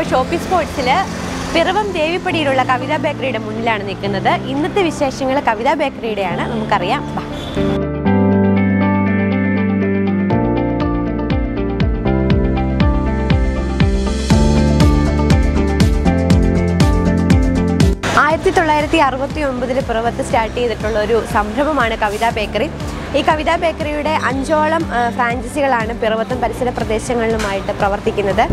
ഞാനിപ്പോൾ ഷോപ്പിംഗ് സ്പോർട്സിൽ പിറവം ദേവിപ്പടിയിലുള്ള കവിതാ ബേക്കറിയുടെ മുന്നിലാണ് നിൽക്കുന്നത് ഇന്നത്തെ വിശേഷങ്ങൾ കവിതാ ബേക്കറിയുടെയാണ് നമുക്കറിയാം ബാ. ആയിരത്തി തൊള്ളായിരത്തി അറുപത്തി ഒമ്പതിൽ പിറവത്ത് സ്റ്റാർട്ട് ചെയ്തിട്ടുള്ള ഒരു സംരംഭമാണ് കവിതാ ബേക്കറി ഈ കവിതാ ബേക്കറിയുടെ അഞ്ചോളം ആ, ഫ്രാഞ്ചൈസികളാണ് പിറവത്തും പരിസര പ്രദേശങ്ങളിലുമായിട്ട് പ്രവർത്തിക്കുന്നത്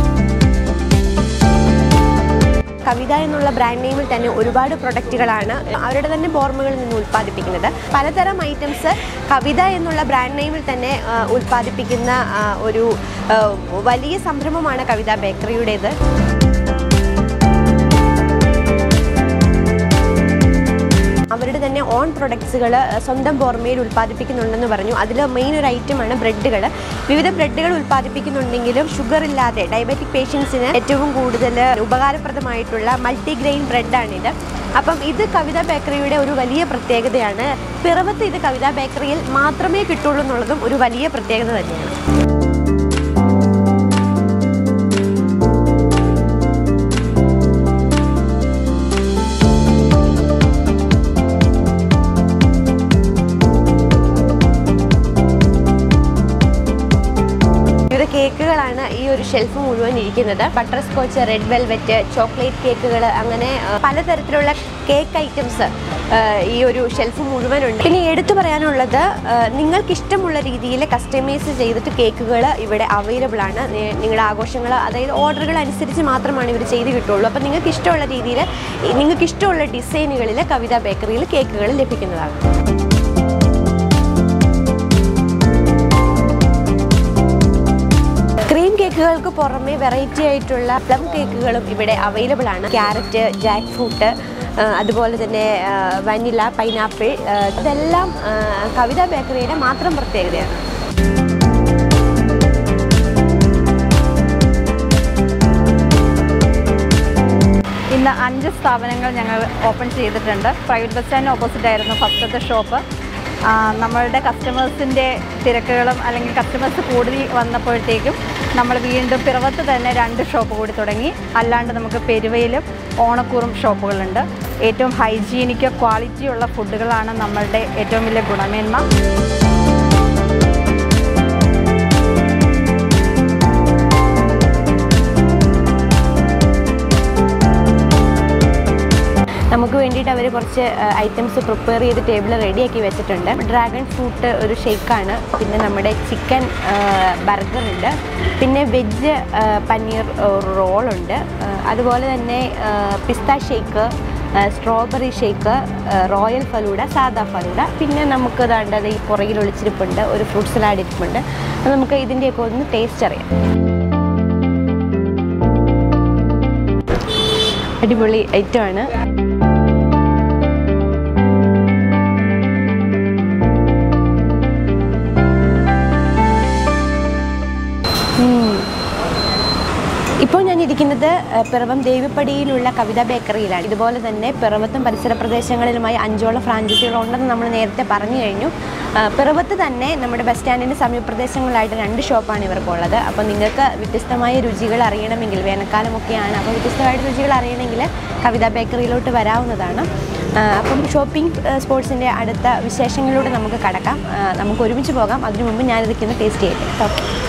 കവിത എന്നുള്ള ബ്രാൻഡ് നെയിമിൽ തന്നെ ഒരുപാട് പ്രൊഡക്റ്റുകളാണ് അവരുടെ തന്നെ ബോർമകളിൽ നിന്ന് ഉൽപ്പാദിപ്പിക്കുന്നത് പലതരം ഐറ്റംസ് കവിത എന്നുള്ള ബ്രാൻഡ് നെയിമിൽ തന്നെ ആ, ഉൽപ്പാദിപ്പിക്കുന്ന ആ, ഒരു ആ, വലിയ സംരംഭമാണ് കവിത ബേക്കറിയുടേത് അവരുടെ തന്നെ ഓൺ പ്രൊഡക്ട്സുകൾ സ്വന്തം ബോർമയിൽ ഉൽപ്പാദിപ്പിക്കുന്നുണ്ടെന്ന് പറഞ്ഞു അതിൽ മെയിൻ ഒരു ഐറ്റമാണ് ബ്രെഡുകൾ വിവിധ ബ്രെഡുകൾ ഉൽപ്പാദിപ്പിക്കുന്നുണ്ടെങ്കിലും ഷുഗർ ഇല്ലാതെ ഡയബറ്റിക് പേഷ്യൻസിന് ഏറ്റവും കൂടുതൽ ഉപകാരപ്രദമായിട്ടുള്ള മൾട്ടിഗ്രെയിൻ ബ്രെഡാണിത് അപ്പം ഇത് കവിത ബേക്കറിയുടെ ഒരു വലിയ പ്രത്യേകതയാണ് പിറവത്ത് ഇത് കവിത ബേക്കറിയിൽ മാത്രമേ കിട്ടുള്ളൂ എന്നുള്ളതും ഒരു വലിയ പ്രത്യേകത തന്നെയാണ് വിവിധ കേക്കുകളാണ് ഈ ഒരു ഷെൽഫ് മുഴുവൻ ഇരിക്കുന്നത് butterscotch red velvet chocolate കേക്കുകൾ അങ്ങനെ ആ, പലതരത്തിലുള്ള കേക്ക് ഐറ്റംസ് ഈ ഒരു ഷെൽഫ് മുഴുവനുണ്ട് പിന്നെ എടുത്തു പറയാനുള്ളത് ആ, നിങ്ങൾക്ക് ഇഷ്ടമുള്ള രീതിയിൽ കസ്റ്റമൈസ് ചെയ്തിട്ട് കേക്കുകൾ ഇവിടെ അവൈലബിൾ ആണ് നി- നിങ്ങളുടെ ആഘോഷങ്ങൾ അതായത് ഓർഡറുകൾ അനുസരിച്ച് മാത്രമാണ് ഇവർ ചെയ്ത് കിട്ടുള്ളൂ അപ്പോൾ നിങ്ങൾക്ക് ഇഷ്ടമുള്ള രീതിയിൽ നിങ്ങൾക്ക് ഇഷ്ടമുള്ള ഡിസൈനുകളിൽ കവിത ബേക്കറിയിൽ കേക്കുകൾ ലഭിക്കുന്നതാണ് ക്രീം കേക്കുകൾക്ക് പുറമെ വെറൈറ്റി ആയിട്ടുള്ള പ്ലം കേക്കുകളും ഇവിടെ അവൈലബിൾ ആണ് ക്യാരറ്റ് ജാക്ക് ഫ്രൂട്ട് അതുപോലെ തന്നെ വനില പൈനാപ്പിൾ ഇതെല്ലാം ആ, കവിത ബേക്കറിയുടെ മാത്രം പ്രത്യേകതയാണ് ഇന്ന് അഞ്ച് സ്ഥാപനങ്ങൾ ഞങ്ങൾ ഓപ്പൺ ചെയ്തിട്ടുണ്ട് പ്രൈവറ്റ് ബസ് സ്റ്റാൻഡിന് ഓപ്പോസിറ്റ് ആയിരുന്നു ഫസ്റ്റത്തെ ഷോപ്പ് ആ, നമ്മളുടെ കസ്റ്റമേഴ്സിൻ്റെ തിരക്കുകളും അല്ലെങ്കിൽ കസ്റ്റമേഴ്സ് കൂടുതൽ വന്നപ്പോഴത്തേക്കും നമ്മൾ വീണ്ടും പിറവത്ത് തന്നെ രണ്ട് ഷോപ്പ് കൂടി തുടങ്ങി അല്ലാണ്ട് നമുക്ക് പെരുവയിലും ഓണക്കൂറും ഷോപ്പുകളുണ്ട് ഏറ്റവും ഹൈജീനിക്ക് ക്വാളിറ്റിയുള്ള ഫുഡുകളാണ് നമ്മളുടെ ഏറ്റവും വലിയ ഗുണമേന്മ നമുക്ക് വേണ്ടിയിട്ട് അവർ കുറച്ച് ഐറ്റംസ് പ്രിപ്പയർ ചെയ്ത് ടേബിൾ റെഡിയാക്കി വെച്ചിട്ടുണ്ട് ഡ്രാഗൺ ഫ്രൂട്ട് ഒരു ഷേക്കാണ് പിന്നെ നമ്മുടെ ചിക്കൻ ബർഗർ ഉണ്ട് പിന്നെ വെജ് പനീർ റോളുണ്ട് അതുപോലെ തന്നെ pista shake strawberry shake royal falooda സാദാ ഫലൂഡ പിന്നെ നമുക്ക് ദാണ്ടത് ഈ പുറകിൽ ഒളിച്ചിരിപ്പുണ്ട് ഒരു ഫ്രൂട്ട് സലാഡ് ഇരിപ്പുണ്ട് അത് നമുക്ക് ഇതിൻ്റെയൊക്കെ ഒന്ന് ടേസ്റ്റ് അറിയാം അടിപൊളി ഐറ്റമാണ് ഇപ്പോൾ ഞാൻ ഇരിക്കുന്നത് ഏഹ്, പിറവം ദേവിപ്പടിയിലുള്ള കവിത ബേക്കറിയിലാണ് ഇതുപോലെ തന്നെ പിറവത്തും പരിസര പ്രദേശങ്ങളിലുമായി അഞ്ചോളം ഫ്രാഞ്ചൈസികളുണ്ടെന്ന് നമ്മൾ നേരത്തെ പറഞ്ഞു കഴിഞ്ഞു ഏഹ്, പിറവത്ത് തന്നെ നമ്മുടെ ബസ് സ്റ്റാൻഡിൻ്റെ സമീപപ്രദേശങ്ങളിലായിട്ട് രണ്ട് ഷോപ്പാണ് ഇവർക്കുള്ളത് അപ്പോൾ നിങ്ങൾക്ക് വ്യത്യസ്തമായ രുചികൾ അറിയണമെങ്കിൽ വേനൽക്കാലമൊക്കെയാണ് അപ്പോൾ വ്യത്യസ്തമായിട്ട് രുചികൾ അറിയണമെങ്കിൽ കവിത ബേക്കറിയിലോട്ട് വരാവുന്നതാണ് ഏഹ്, അപ്പം ഷോപ്പിംഗ് ഏഹ്, സ്പോർട്സിൻ്റെ അടുത്ത വിശേഷങ്ങളിലൂടെ നമുക്ക് കടക്കാം ഏഹ്, നമുക്ക് ഒരുമിച്ച് പോകാം അതിനു മുമ്പ് ഞാനിതൊക്കെ ഒന്ന് ടേസ്റ്റ് ചെയ്യട്ടെ ഓക്കെ